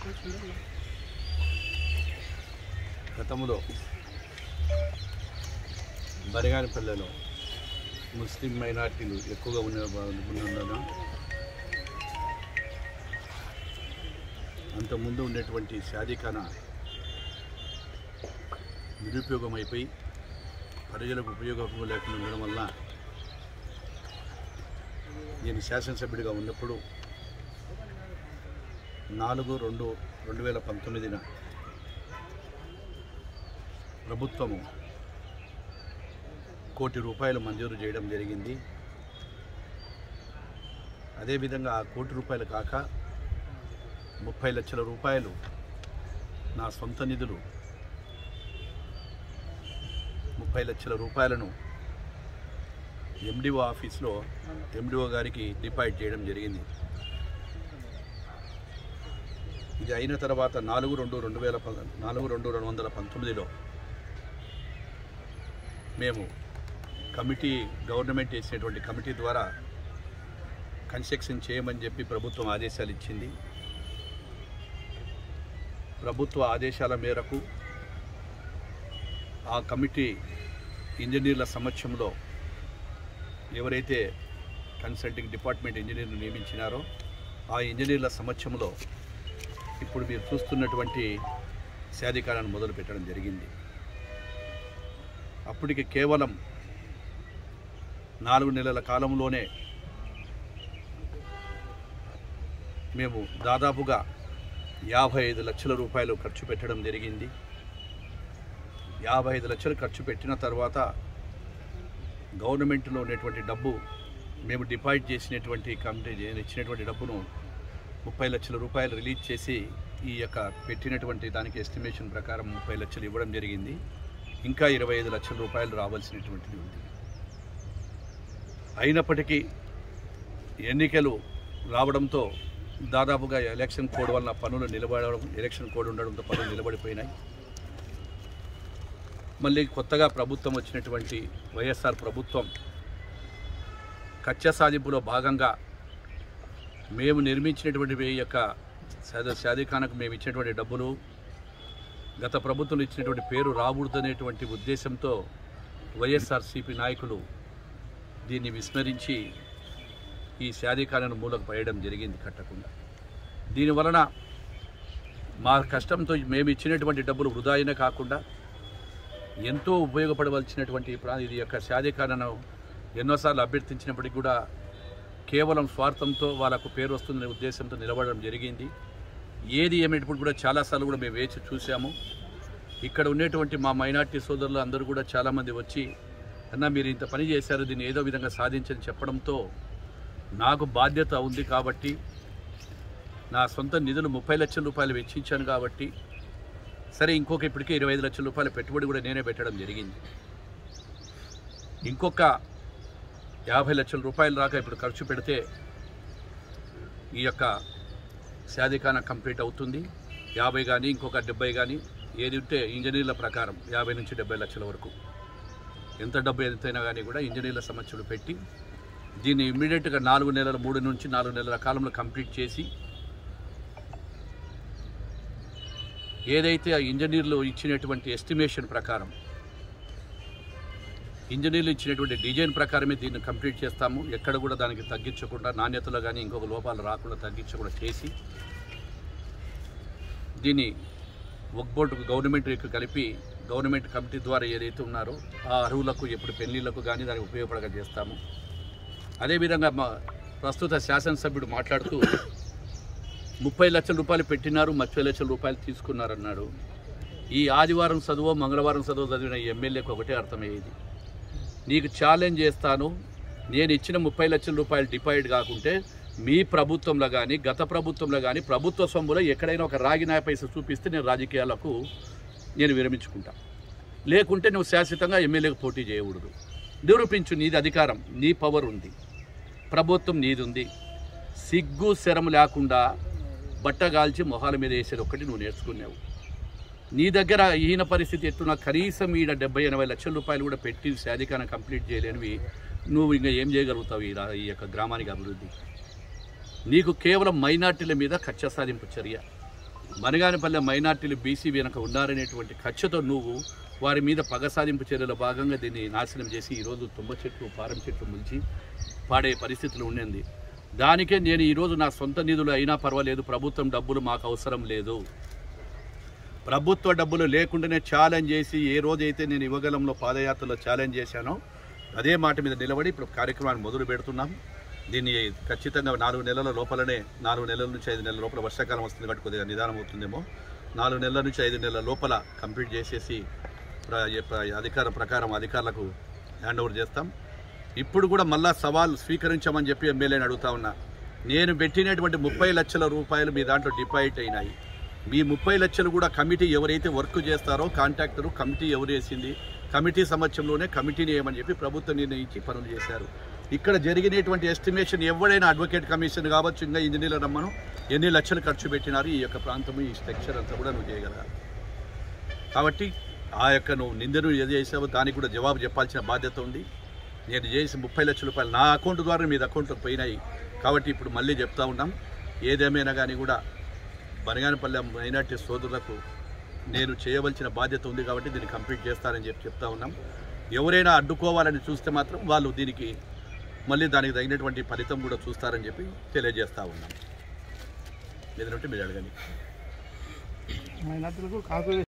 గతంలో బరిగానిపల్లెలో ముస్లిం మైనార్టీలు ఎక్కువగా ఉన్న ఉన్నందున అంతకుముందు ఉండేటువంటి షాదీఖానా నిరుపయోగం అయిపోయి ప్రజలకు ఉపయోగం లేకుండా ఉండడం వల్ల నేను శాసనసభ్యుడిగా ఉన్నప్పుడు నాలుగు రెండు రెండు వేల పంతొమ్మిదిన ప్రభుత్వము కోటి రూపాయలు మంజూరు చేయడం జరిగింది అదేవిధంగా ఆ కోటి రూపాయలు కాక ముప్పై లక్షల రూపాయలు నా సొంత నిధులు ముప్పై లక్షల రూపాయలను ఎండిఓ ఆఫీస్లో ఎండిఓ గారికి డిపాజిట్ చేయడం జరిగింది ఇది అయిన తర్వాత నాలుగు రెండు రెండు వేల ప- నాలుగు రెండు రెండు వందల పంతొమ్మిదిలో మేము కమిటీ గవర్నమెంట్ వేసినటువంటి కమిటీ ద్వారా కన్స్ట్రక్షన్ చేయమని చెప్పి ప్రభుత్వం ఆదేశాలు ఇచ్చింది ప్రభుత్వ ఆదేశాల మేరకు ఆ కమిటీ ఇంజనీర్ల సమక్షంలో ఎవరైతే కన్సల్టింగ్ డిపార్ట్మెంట్ ఇంజనీర్లు నియమించినారో ఆ ఇంజనీర్ల సమక్షంలో ఇప్పుడు మీరు చూస్తున్నటువంటి శాధికారాన్ని మొదలు పెట్టడం జరిగింది అప్పటికి కేవలం నాలుగు నెలల కాలంలోనే మేము దాదాపుగా యాభై ఐదు లక్షల రూపాయలు ఖర్చు పెట్టడం జరిగింది యాభై ఐదు లక్షలు ఖర్చు పెట్టిన తర్వాత గవర్నమెంట్లో ఉన్నటువంటి డబ్బు మేము డిపాజిట్ చేసినటువంటి కమిటీ ఇచ్చినటువంటి డబ్బును ముప్పై లక్షల రూపాయలు రిలీజ్ చేసి ఈ యొక్క పెట్టినటువంటి దానికి ఎస్టిమేషన్ ప్రకారం ముప్పై లక్షలు ఇవ్వడం జరిగింది ఇంకా ఇరవై ఐదు లక్షల రూపాయలు రావాల్సినటువంటిది ఉంది అయినప్పటికీ ఎన్నికలు రావడంతో దాదాపుగా ఎలక్షన్ కోడ్ వలన పనులు నిలబడడం ఎలక్షన్ కోడ్ ఉండడంతో పనులు నిలబడిపోయినాయి మళ్ళీ కొత్తగా ప్రభుత్వం వచ్చినటువంటి వైఎస్ఆర్ ప్రభుత్వం కచ్చ సాధింపులో భాగంగా మేము నిర్మించినటువంటి ఈ యొక్క సాద- సాధికానకు మేము ఇచ్చినటువంటి డబ్బులు గత ప్రభుత్వం ఇచ్చినటువంటి పేరు రాకూడదనేటువంటి ఉద్దేశంతో వైఎస్ఆర్సీపీ నాయకులు దీన్ని విస్మరించి ఈ శాదీకాలను మూలకు పడేయడం జరిగింది కట్టకుండా దీనివలన మా కష్టంతో మేము ఇచ్చినటువంటి డబ్బులు వృధా అయినా కాకుండా ఎంతో ఉపయోగపడవలసినటువంటి ప్రా- ఇది యొక్క శాదీకాలను ఎన్నోసార్లు అభ్యర్థించినప్పటికీ కూడా కేవలం స్వార్థంతో వాళ్ళకు పేరు వస్తుందనే ఉద్దేశంతో నిలబడడం జరిగింది ఏది ఏమైనప్పుడు కూడా చాలాసార్లు కూడా మేము వేచి చూసాము ఇక్కడ ఉండేటువంటి మా మైనార్టీ సోదరులు అందరూ కూడా చాలామంది వచ్చి అన్న మీరు ఇంత పని చేశారు దీన్ని ఏదో విధంగా సాధించని చెప్పడంతో నాకు బాధ్యత ఉంది కాబట్టి నా సొంత నిధులు ముప్పై లక్షల రూపాయలు వెచ్చించాను కాబట్టి సరే ఇంకొక ఇప్పటికే ఇరవై ఐదు లక్షల రూపాయల పెట్టుబడి కూడా నేనే పెట్టడం జరిగింది ఇంకొక యాభై లక్షల రూపాయలు రాక ఇప్పుడు ఖర్చు పెడితే ఈ యొక్క శాదికాన కంప్లీట్ అవుతుంది యాభై కానీ ఇంకొక డెబ్బై కానీ ఏది ఉంటే ఇంజనీర్ల ప్రకారం యాభై నుంచి డెబ్బై లక్షల వరకు ఎంత డబ్బు ఎంతైనా కానీ కూడా ఇంజనీర్ల సమస్యలు పెట్టి దీన్ని ఇమ్మీడియట్గా నాలుగు నెలల మూడు నుంచి నాలుగు నెలల కాలంలో కంప్లీట్ చేసి ఏదైతే ఆ ఇంజనీర్లు ఇచ్చినటువంటి ఎస్టిమేషన్ ప్రకారం ఇంజనీర్లు ఇచ్చినటువంటి డిజైన్ ప్రకారమే దీన్ని కంప్లీట్ చేస్తాము ఎక్కడ కూడా దానికి తగ్గించకుండా నాణ్యతలో కానీ ఇంకొక లోపాలు రాకుండా తగ్గించకుండా చేసి దీన్ని వర్క్ బోర్డుకు గవర్నమెంట్కి కలిపి గవర్నమెంట్ కమిటీ ద్వారా ఏదైతే ఉన్నారో ఆ అర్హులకు ఎప్పుడు పెళ్లిళ్లకు కానీ దానికి ఉపయోగపడగా చేస్తాము అదేవిధంగా మా ప్రస్తుత శాసనసభ్యుడు మాట్లాడుతూ ముప్పై లక్షల రూపాయలు పెట్టినారు ముప్పై లక్షల రూపాయలు తీసుకున్నారన్నాడు ఈ ఆదివారం చదువు మంగళవారం చదువు చదివిన ఎమ్మెల్యేకి ఒకటే అర్థమయ్యేది నీకు ఛాలెంజ్ చేస్తాను నేను ఇచ్చిన ముప్పై లక్షల రూపాయలు డిపాజిట్ కాకుంటే మీ ప్రభుత్వంలో కానీ గత ప్రభుత్వంలో కానీ ప్రభుత్వ సొమ్ములో ఎక్కడైనా ఒక రాగి నాయ పైస చూపిస్తే నేను రాజకీయాలకు నేను విరమించుకుంటా లేకుంటే నువ్వు శాశ్వతంగా ఎమ్మెల్యేకి పోటీ చేయకూడదు నిరూపించు నీది అధికారం నీ పవర్ ఉంది ప్రభుత్వం నీది ఉంది సిగ్గు శరం లేకుండా బట్టగాల్చి మొహాల మీద వేసేది ఒక్కటి నువ్వు నేర్చుకున్నావు నీ దగ్గర ఈయన పరిస్థితి ఎట్టున్నా కనీసం ఈడ డెబ్బై ఎనభై లక్షల రూపాయలు కూడా పెట్టి శాధికాన కంప్లీట్ చేయలేనివి నువ్వు ఇంకా ఏం చేయగలుగుతావు ఈ రా- ఈ యొక్క గ్రామానికి అభివృద్ధి నీకు కేవలం మైనార్టీల మీద కక్ష సాధింపు చర్య బనగానపల్లె మైనార్టీలు బీసీ వెనక ఉన్నారనేటువంటి ఖర్చుతో నువ్వు వారి మీద పగ సాధింపు చర్యల భాగంగా దీన్ని నాశనం చేసి ఈరోజు తుమ్మ చెట్లు పారం చెట్లు ముంచి పాడే పరిస్థితులు ఉండింది దానికే నేను ఈరోజు నా సొంత నిధులు అయినా పర్వాలేదు ప్రభుత్వం డబ్బులు మాకు అవసరం లేదు ప్రభుత్వ డబ్బులు లేకుండానే ఛాలెంజ్ చేసి ఏ రోజైతే నేను యువగలంలో పాదయాత్రలో ఛాలెంజ్ చేశానో అదే మాట మీద నిలబడి ఇప్పుడు కార్యక్రమాన్ని మొదలు పెడుతున్నాం దీన్ని ఖచ్చితంగా నాలుగు నెలల లోపలనే నాలుగు నెలల నుంచి ఐదు నెలల లోపల వర్షాకాలం వస్తుంది కాబట్టి కొద్దిగా నిదానం అవుతుందేమో నాలుగు నెలల నుంచి ఐదు నెలల లోపల కంప్లీట్ చేసేసి ప్ర- ప్ర- అధికార ప్రకారం అధికారులకు హ్యాండ్ ఓవర్ చేస్తాం ఇప్పుడు కూడా మళ్ళా సవాల్ స్వీకరించమని చెప్పి ఎమ్మెల్యేని అడుగుతా ఉన్నా నేను పెట్టినటువంటి ముప్పై లక్షల రూపాయలు మీ దాంట్లో డిపాజిట్ అయినాయి మీ ముప్పై లక్షలు కూడా కమిటీ ఎవరైతే వర్క్ చేస్తారో కాంట్రాక్టరు కమిటీ ఎవరు వేసింది కమిటీ సమక్షంలోనే కమిటీని ఏమని చెప్పి ప్రభుత్వం నిర్ణయించి పనులు చేశారు ఇక్కడ జరిగినటువంటి ఎస్టిమేషన్ ఎవరైనా అడ్వకేట్ కమిషన్ కావచ్చు ఇంకా ఇంజనీర్ల రమ్మను ఎన్ని లక్షలు ఖర్చు పెట్టినారు ఈ యొక్క ప్రాంతం ఈ స్ట్రక్చర్ అంతా కూడా నువ్వు చేయగలగాలి కాబట్టి ఆ యొక్క నువ్వు నిందను ఏది చేసావో దానికి కూడా జవాబు చెప్పాల్సిన బాధ్యత ఉంది నేను చేసి ముప్పై లక్షల రూపాయలు నా అకౌంట్ ద్వారా మీద అకౌంట్లోకి పోయినాయి కాబట్టి ఇప్పుడు మళ్ళీ చెప్తా ఉన్నాం ఏదేమైనా కానీ కూడా బనగానపల్లె మైనార్టీ సోదరులకు నేను చేయవలసిన బాధ్యత ఉంది కాబట్టి దీన్ని కంప్లీట్ చేస్తానని చెప్పి చెప్తా ఉన్నాం ఎవరైనా అడ్డుకోవాలని చూస్తే మాత్రం వాళ్ళు దీనికి మళ్ళీ దానికి తగినటువంటి ఫలితం కూడా చూస్తారని చెప్పి తెలియజేస్తా ఉన్నాం ఏదంటే మీరు అడగండి మైనార్టీలకు కాకు